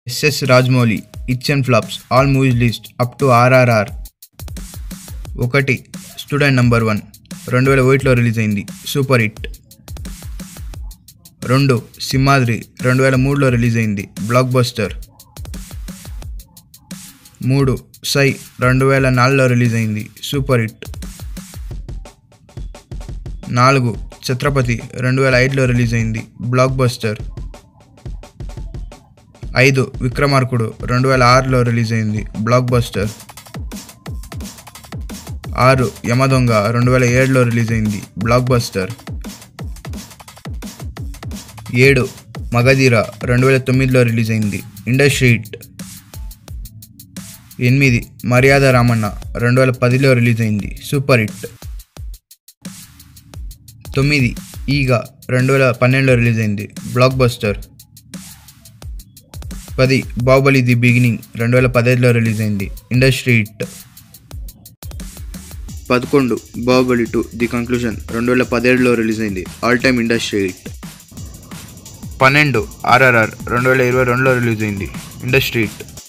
SS Rajamouli hits and flops all movies list up to RRR ఒకటి student number one రెండు వేల ఒకటిలో release అయింది సూపర్ హిట్ రెండు సింహాద్రి రెండు వేల మూడులో రిలీజ్ అయింది బ్లాక్ బస్టర్ మూడు సై రెండు వేల నాలుగులో రిలీజ్ అయింది సూపర్ హిట్ నాలుగు ఛత్రపతి రెండు వేల ఐదులో రిలీజ్ అయింది బ్లాక్ బస్టర్ ఐదు విక్రమార్కుడు రెండు వేల ఆరులో రిలీజ్ అయింది బ్లాక్ బస్టర్ ఆరు యమదొంగ రెండు వేల ఏడులో రిలీజ్ అయింది బ్లాక్ బస్టర్ ఏడు మగధీర రెండు వేల తొమ్మిదిలో రిలీజ్ అయింది ఇండస్ట్రీ హిట్ ఎనిమిది మర్యాద రామన్న రెండు వేల పదిలో రిలీజ్ అయింది సూపర్ హిట్ తొమ్మిది ఈగ రెండు వేల పన్నెండులో రిలీజ్ అయింది బ్లాక్ బస్టర్ పది బాహుబలి ది బిగినింగ్ రెండు వేల పదహైదులో రిలీజ్ అయింది ఇండస్ట్రీ హిట్ పదకొండు బాహుబలి టు ది కంక్లూజన్ రెండు వేల పదిహేడులో రిలీజ్ అయింది ఆల్ టైమ్ ఇండస్ట్రీ హిట్ పన్నెండు ఆర్ఆర్ఆర్ రెండు వేల ఇరవై రెండులో రిలీజ్ అయింది ఇండస్ట్రీ హిట్